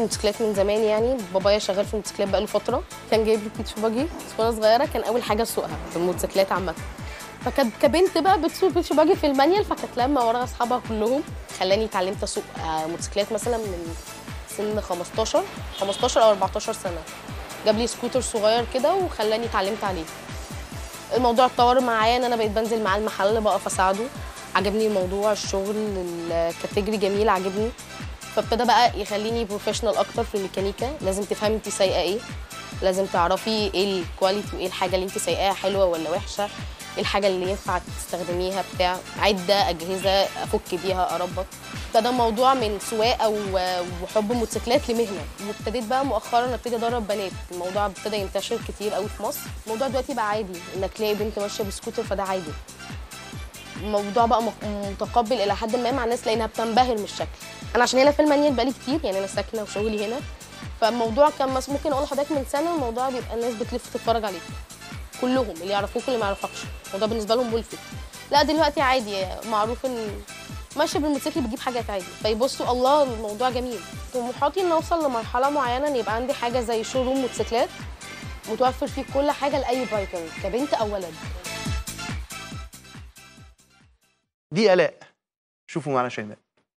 الموتوسيكلات من زمان يعني بابايا شغال في الموتوسيكلات بقاله فتره كان جايب لي بيتش باجي بس وانا صغيره كان اول حاجه اسوقها في الموتوسيكلات عامه فكانت كبنت بقى بتسوق بيتش باجي في المانيال فكانت لما ورا اصحابها كلهم خلاني اتعلمت اسوق آه، موتوسيكلات مثلا من سن 15 15 او 14 سنه جاب لي سكوتر صغير كده وخلاني اتعلمت عليه الموضوع اتطور معايا ان انا بقيت بنزل معاه المحل بقف اساعده عجبني الموضوع الشغل الكاتيجوري جميل عجبني فابتدى بقى يخليني بروفيشنال اكتر في الميكانيكا لازم تفهمي انت سايقه ايه لازم تعرفي ايه الكواليتي وايه الحاجه اللي انت سايقاها حلوه ولا وحشه ايه الحاجه اللي ينفع تستخدميها بتاع عده اجهزه افك بيها اربط ابتدى الموضوع من سواقه و- وحب موتوسيكلات لمهنه وابتديت بقى مؤخرا ابتدي ادرب بنات الموضوع ابتدى ينتشر كتير قوي في مصر الموضوع دلوقتي بقى عادي انك تلاقي بنت ماشيه بسكوتر فده عادي الموضوع بقى مق- متقبل الى حد ما مع الناس لانها بتنبهر من الشكل انا عشان هنا في المانيال بقالي كتير يعني انا ساكنه وشغلي هنا فالموضوع كان مس- ممكن اقول لحضرتك من سنه الموضوع بيبقى الناس بتلف تتفرج عليك كلهم اللي يعرفوك واللي ما يعرفكش الموضوع بالنسبه لهم ملفت لا دلوقتي عادي معروف ان ماشي بالموتوسيكل بتجيب حاجات عادي فيبصوا الله الموضوع جميل طموحاتي ان اوصل لمرحله معينه ان يبقى عندي حاجه زي شوروم موتوسيكلات متوفر فيه كل حاجه لاي بايكر كبنت او ولد دي الاء شوفوا معنا شيماء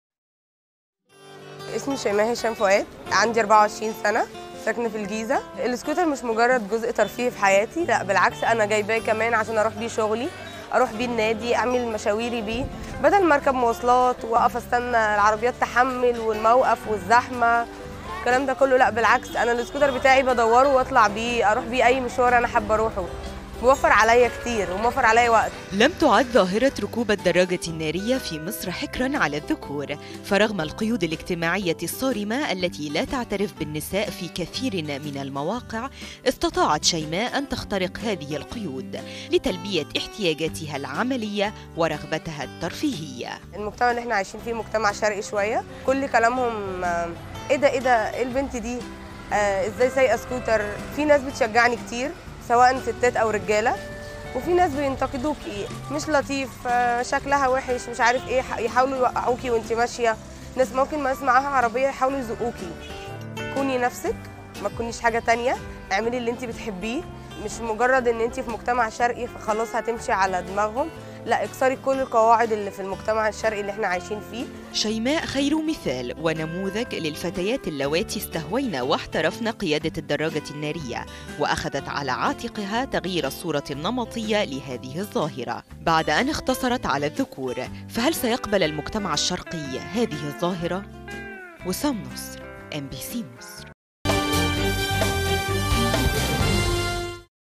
اسمي شيماء هشام فؤاد عندي 24 سنة ساكنة في الجيزة السكوتر مش مجرد جزء ترفيهي في حياتي لا بالعكس أنا جايباه كمان عشان أروح بيه شغلي أروح بيه النادي أعمل مشاويري بيه بدل ما أركب مواصلات وأقف أستنى العربيات تحمل والموقف والزحمة الكلام ده كله لا بالعكس أنا السكوتر بتاعي بدوره وأطلع بيه أروح بيه أي مشوار أنا حابة أروحه بيوفر عليا كتير وموفر عليا وقت لم تعد ظاهرة ركوب الدراجة النارية في مصر حكرا على الذكور فرغم القيود الاجتماعية الصارمة التي لا تعترف بالنساء في كثير من المواقع استطاعت شيماء أن تخترق هذه القيود لتلبية احتياجاتها العملية ورغبتها الترفيهية المجتمع اللي احنا عايشين فيه مجتمع شرقي شويه كل كلامهم آه، ايه ده ايه ده ايه البنت دي آه ازاي سايقه سكوتر في ناس بتشجعني كتير سواء ستات او رجاله وفي ناس بينتقدوكي مش لطيف آه شكلها وحش مش عارف ايه ح- يحاولوا يوقعوكي وانت ماشيه ناس ممكن ناس معاها عربيه يحاولوا يزقوكي كوني نفسك ما تكونيش حاجه تانية اعملي اللي انت بتحبيه مش مجرد ان انت في مجتمع شرقي فخلاص هتمشي على دماغهم لا اكسري كل القواعد اللي في المجتمع الشرقي اللي احنا عايشين فيه شيماء خير مثال ونموذج للفتيات اللواتي استهوين واحترفن قيادة الدراجة النارية وأخذت على عاتقها تغيير الصورة النمطية لهذه الظاهرة بعد أن اختصرت على الذكور فهل سيقبل المجتمع الشرقي هذه الظاهرة؟ وسام نصر ام بي سي مصر